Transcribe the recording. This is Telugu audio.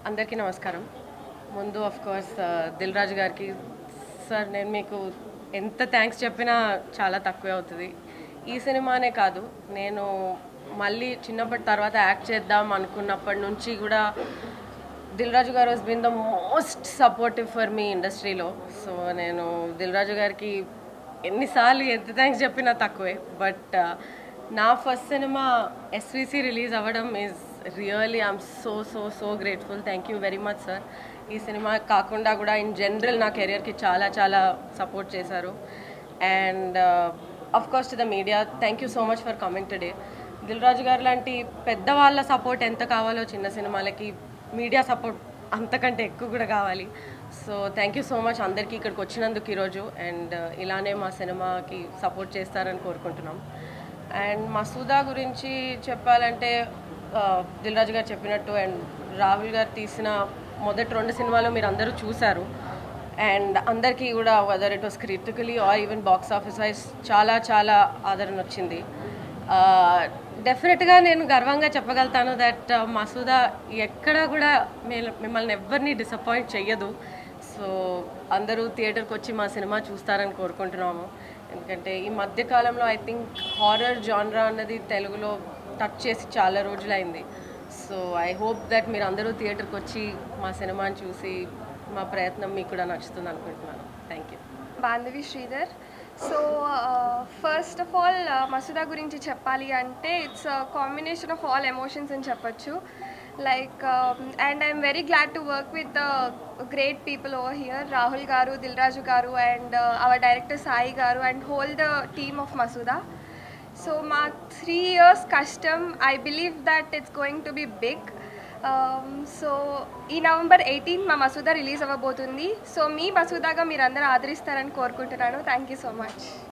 అందరికీ నమస్కారం ముందు ఆఫ్ కోర్స్ దిల్ రాజు గారికి సార్ నేను మీకు ఎంత థ్యాంక్స్ చెప్పినా చాలా తక్కువే అవుతుంది ఈ సినిమానే కాదు నేను మళ్ళీ చిన్నప్పటి తర్వాత యాక్ట్ చేద్దాం అనుకున్నప్పటి నుంచి కూడా Dil Raju garu was been the most supportive for me ఇండస్ట్రీలో సో నేను దిల్ రాజు గారికి ఎన్నిసార్లు ఎంత థ్యాంక్స్ చెప్పినా తక్కువే బట్ నా ఫస్ట్ సినిమా ఎస్విసి రిలీజ్ అవ్వడం is really I'm so so so grateful thank you very much sir ఈ సినిమా కాకుండా కూడా ఇన్ జనరల్ నా కెరియర్కి చాలా చాలా సపోర్ట్ చేశారు and of course to the media thank you so much for coming today Dil Raju garu లాంటి పెద్దవాళ్ళ సపోర్ట్ ఎంత కావాలో చిన్న సినిమాలకి మీడియా సపోర్ట్ అంతకంటే ఎక్కువ కూడా కావాలి so thank you so much అందరికీ ఇక్కడికి వచ్చినందుకు ఈరోజు అండ్ ఇలానే మా సినిమాకి సపోర్ట్ చేస్తారని కోరుకుంటున్నాం అండ్ మసూదా గురించి చెప్పాలంటే ఆ, దిల్ రాజు గారు చెప్పినట్టు అండ్ రాహుల్ గారు తీసిన మొదటి రెండు సినిమాలు మీరు అందరూ చూశారు అండ్ అందరికీ కూడా whether it was critically or even box office wise చాలా చాలా ఆదరణ వచ్చింది డెఫినెట్గా నేను గర్వంగా చెప్పగలుగుతాను దట్ మసూదా ఎక్కడ కూడా మీ- మిమ్మల్ని ఎవరిని డిసప్పాయింట్ చెయ్యదు సో అందరూ థియేటర్కి వచ్చి మా సినిమా చూస్తారని కోరుకుంటున్నాము ఎందుకంటే ఈ మధ్య కాలంలో ఐ థింక్ హారర్ జాన్రా అన్నది తెలుగులో టచ్ చేసి చాలా రోజులైంది సో ఐ హోప్ దట్ మీరు అందరూ థియేటర్కి వచ్చి మా సినిమాని చూసి మా ప్రయత్నం మీకు కూడా నచ్చుతుంది అనుకుంటున్నాను thank you బాంధవి Sridhar so first of all Masooda గురించి చెప్పాలి అంటే it's combination of all emotions అని చెప్పొచ్చు like and I'm very glad to work with great people over here Rahul గారు దిల్రాజు గారు అండ్ అవర్ డైరెక్టర్ సాయి గారు and whole the team of Masooda so మా త్రీ ఇయర్స్ కష్టం I believe that it's going to be big so ఈ నవంబర్ ఎయిటీన్ మా మసూదా రిలీజ్ అవ్వబోతుంది సో మీ మసూదాగా మీరు అందరూ ఆదరిస్తారని కోరుకుంటున్నాను థ్యాంక్ యూ సో మచ్